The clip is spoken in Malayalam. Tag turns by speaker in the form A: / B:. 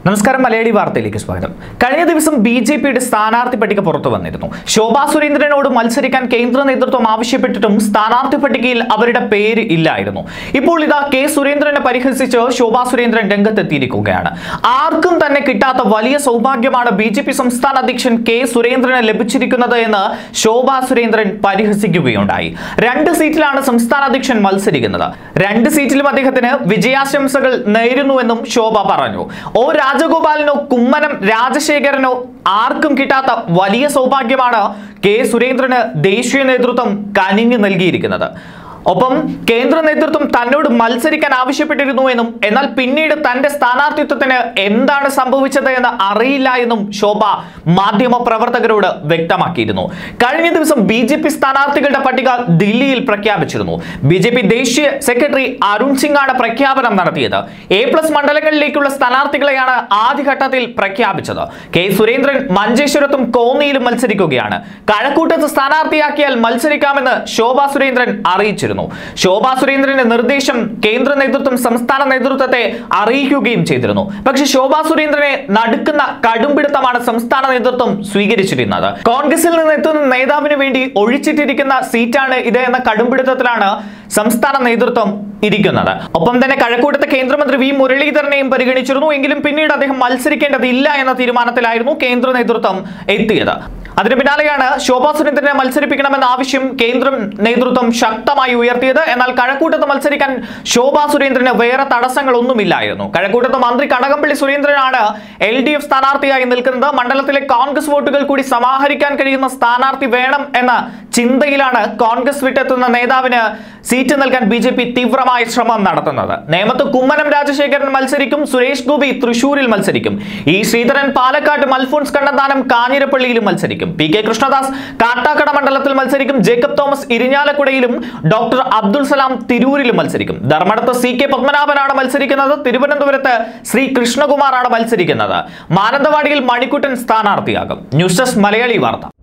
A: നമസ്കാരം മലയാളി വാർത്തയിലേക്ക് സ്വാഗതം കഴിഞ്ഞ ദിവസം ബി ജെ പിയുടെ സ്ഥാനാർത്ഥി പട്ടിക പുറത്തു വന്നിരുന്നു ശോഭാ സുരേന്ദ്രനോട് മത്സരിക്കാൻ കേന്ദ്ര നേതൃത്വം ആവശ്യപ്പെട്ടിട്ടും സ്ഥാനാർത്ഥി പട്ടികയിൽ അവരുടെ പേര് ഇല്ലായിരുന്നു ഇപ്പോൾ ഇതാ കെ സുരേന്ദ്രനെ പരിഹസിച്ച് ശോഭാ സുരേന്ദ്രൻ രംഗത്തെത്തിയിരിക്കുകയാണ് ആർക്കും തന്നെ കിട്ടാത്ത വലിയ സൗഭാഗ്യമാണ് ബി ജെ പി സംസ്ഥാന അധ്യക്ഷൻ കെ സുരേന്ദ്രന് ലഭിച്ചിരിക്കുന്നത് എന്ന് ശോഭാ സുരേന്ദ്രൻ പരിഹസിക്കുകയുണ്ടായി രണ്ട് സീറ്റിലാണ് സംസ്ഥാന അധ്യക്ഷൻ മത്സരിക്കുന്നത് രണ്ട് സീറ്റിലും അദ്ദേഹത്തിന് വിജയാശംസകൾ നേരുന്നുവെന്നും ശോഭ പറഞ്ഞു ഒ രാജഗോപാലിനോ കുമ്മനം രാജശേഖരനോ ആർക്കും കിട്ടാത്ത വലിയ സൗഭാഗ്യമാണ് കെ സുരേന്ദ്രന് ദേശീയ നേതൃത്വം കനിഞ്ഞു നൽകിയിരിക്കുന്നത് ഒപ്പം കേന്ദ്ര നേതൃത്വം തന്നോട് മത്സരിക്കാൻ ആവശ്യപ്പെട്ടിരുന്നു എന്നും എന്നാൽ പിന്നീട് തന്റെ സ്ഥാനാർത്ഥിത്വത്തിന് എന്താണ് സംഭവിച്ചത് എന്ന് അറിയില്ല എന്നും ശോഭ മാധ്യമ പ്രവർത്തകരോട് വ്യക്തമാക്കിയിരുന്നു കഴിഞ്ഞ ദിവസം ബി ജെ പി സ്ഥാനാർത്ഥികളുടെ പട്ടിക ദില്ലിയിൽ പ്രഖ്യാപിച്ചിരുന്നു ബി ജെ പി ദേശീയ സെക്രട്ടറി അരുൺ സിംഗ് ആണ് പ്രഖ്യാപനം നടത്തിയത് എ പ്ലസ് മണ്ഡലങ്ങളിലേക്കുള്ള സ്ഥാനാർത്ഥികളെയാണ് ആദ്യഘട്ടത്തിൽ പ്രഖ്യാപിച്ചത് കെ സുരേന്ദ്രൻ മഞ്ചേശ്വരത്തും കോന്നിയിലും മത്സരിക്കുകയാണ് കഴക്കൂട്ടത്ത് സ്ഥാനാർത്ഥിയാക്കിയാൽ മത്സരിക്കാമെന്ന് ശോഭാ സുരേന്ദ്രൻ അറിയിച്ചിരുന്നു ശോഭാ സുരേന്ദ്രന്റെ നിർദ്ദേശം കേന്ദ്ര നേതൃത്വം സംസ്ഥാന നേതൃത്വത്തെ അറിയിക്കുകയും ചെയ്തിരുന്നു പക്ഷെ ശോഭാ സുരേന്ദ്രനെ നടുക്കുന്ന കടുംപിടുത്തമാണ് സംസ്ഥാന നേതൃത്വം സ്വീകരിച്ചിരുന്നത് കോൺഗ്രസിൽ നിന്ന് എത്തുന്ന നേതാവിന് വേണ്ടി ഒഴിച്ചിട്ടിരിക്കുന്ന സീറ്റാണ് ഇത് എന്ന കടുംപിടുത്തത്തിലാണ് സംസ്ഥാന നേതൃത്വം ഇരിക്കുന്നത് ഒപ്പം തന്നെ കഴക്കൂട്ടത്തെ കേന്ദ്രമന്ത്രി വി മുരളീധരനെയും പരിഗണിച്ചിരുന്നു എങ്കിലും പിന്നീട് അദ്ദേഹം മത്സരിക്കേണ്ടതില്ല എന്ന തീരുമാനത്തിലായിരുന്നു കേന്ദ്ര നേതൃത്വം എത്തിയത് അതിന് പിന്നാലെയാണ് ശോഭാ സുരേന്ദ്രനെ മത്സരിപ്പിക്കണമെന്ന ആവശ്യം കേന്ദ്ര നേതൃത്വം ശക്തമായി ഉയർത്തിയത് എന്നാൽ കഴക്കൂട്ടത്ത് മത്സരിക്കാൻ ശോഭാ സുരേന്ദ്രന് വേറെ തടസ്സങ്ങളൊന്നുമില്ലായിരുന്നു കഴക്കൂട്ടത്ത് മന്ത്രി കടകംപള്ളി സുരേന്ദ്രനാണ് എൽ ഡി എഫ് സ്ഥാനാർത്ഥിയായി നിൽക്കുന്നത് മണ്ഡലത്തിലെ കോൺഗ്രസ് വോട്ടുകൾ കൂടി സമാഹരിക്കാൻ കഴിയുന്ന സ്ഥാനാർത്ഥി വേണം എന്ന ചിന്തയിലാണ് കോൺഗ്രസ് വിട്ടെത്തുന്ന നേതാവിന് സീറ്റ് നൽകാൻ ബി ജെ പി തീവ്രമായ ശ്രമം നടത്തുന്നത് നേമത്ത് കുമ്മനം രാജശേഖരൻ മത്സരിക്കും സുരേഷ് ഗോപി തൃശൂരിൽ മത്സരിക്കും ഇ ശ്രീധരൻ പാലക്കാട് മൽഫോൺസ് കണ്ണന്താനം കാഞ്ഞിരപ്പള്ളിയിലും മത്സരിക്കും പി കെ കൃഷ്ണദാസ് കാട്ടാക്കട മണ്ഡലത്തിൽ മത്സരിക്കും ജേക്കബ് തോമസ് ഇരിഞ്ഞാലക്കുടയിലും ഡോക്ടർ അബ്ദുൾ സലാം തിരൂരിലും മത്സരിക്കും ധർമ്മടത്ത് സി കെ പത്മനാഭനാണ് മത്സരിക്കുന്നത് തിരുവനന്തപുരത്ത് ശ്രീ കൃഷ്ണകുമാറാണ് മത്സരിക്കുന്നത് മാനന്തവാടിയിൽ മണിക്കുട്ടൻ സ്ഥാനാർത്ഥിയാകും ന്യൂസ് ഡെസ്ക് മലയാളി വാർത്ത